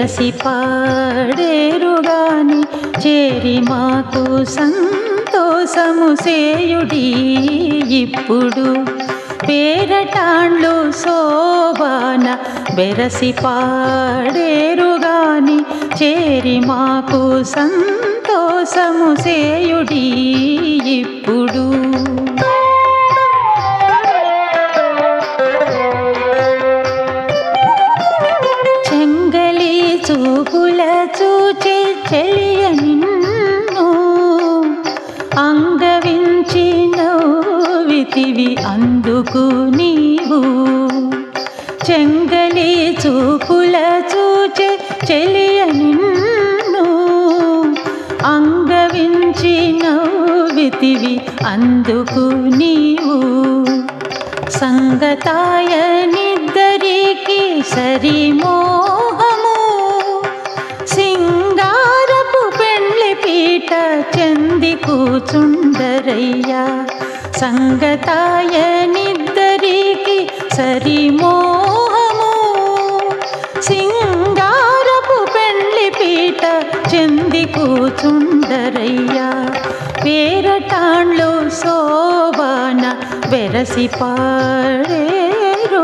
వెరసి పాడేరుగాని చేరి మాకు సంతోషము సేయుడి ఇప్పుడు పేరటాండ్లు శోభాన బెరసి పాడేరుగాని చేరి మాకు సంతోషము సేయుడి ఇప్పుడు చెంగలి చూపుల చూచే చెలియ నిన్ను అంగవించి నవ్వితివి అందుకు నీవు చెంగలి చూపుల చూచే చెలియ నిన్ను అంగవించి నవ్వితివి అందుకు నీవు సంగతాయ నిద్దరికి సరి మోహము సింగారపు పెండ్లి పీట చెంది కూచుండరయ్యా సంగతాయ నిద్దరికి సరి మోహము సింగారపు పెండ్లి పీట చెంది కూచుండరయ్యా పేరటాండ్లు శోభాన వెరసి పాడేరు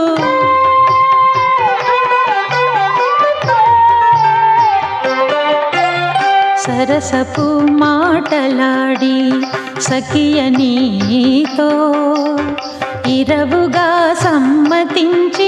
సరసపు మాటలాడి సఖియ నీతో ఇరవుగా సమ్మతించి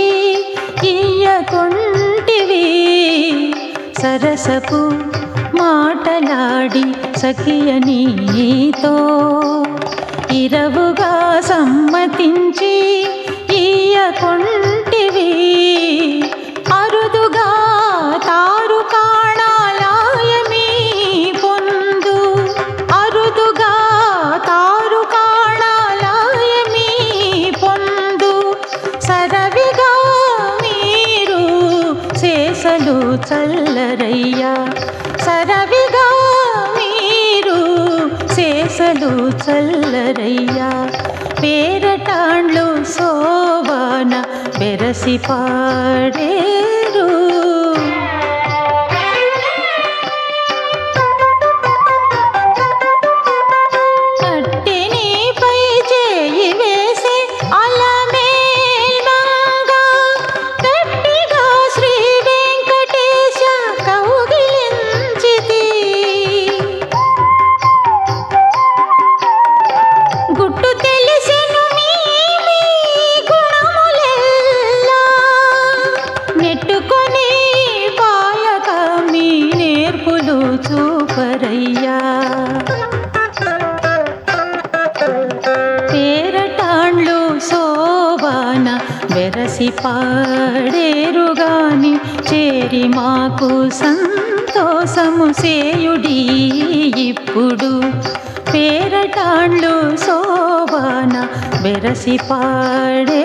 ఇయ్యకుంటివి సరసపు మాటలాడి సఖియ నీతో ఇరవుగా సమ్మతించి ఇయ్యకుంటివి అరుదుగా తారు కాణాలాయమీ పొందు అరుదుగా తారు కాణాలాయమీ పొందు సరవిగా మీరు శేషలు చల్లరయ్యా సరవిగా మీరు శేషలు చల్లరయ్యా పేరటాండ్లు శోభాన బెరసి పాడేరు కట్టెనిపై చేయి వేసి అలమేల్మంగా గట్టిగా శ్రీ వెంకటేశ కౌగిలించితి గుట్టు తెలిసెను మీ మీ గుణములెల్లా నెట్టుకొని పాయక మీ నేర్పులు చూపరయ్యా పేరటాండ్లు శోభాన వెరసి పాడేరుగాని చేరి మాకు సంతోషము సేయుడి ఇప్పుడు పేరటాండ్లు శోభాన వెరసి పాడే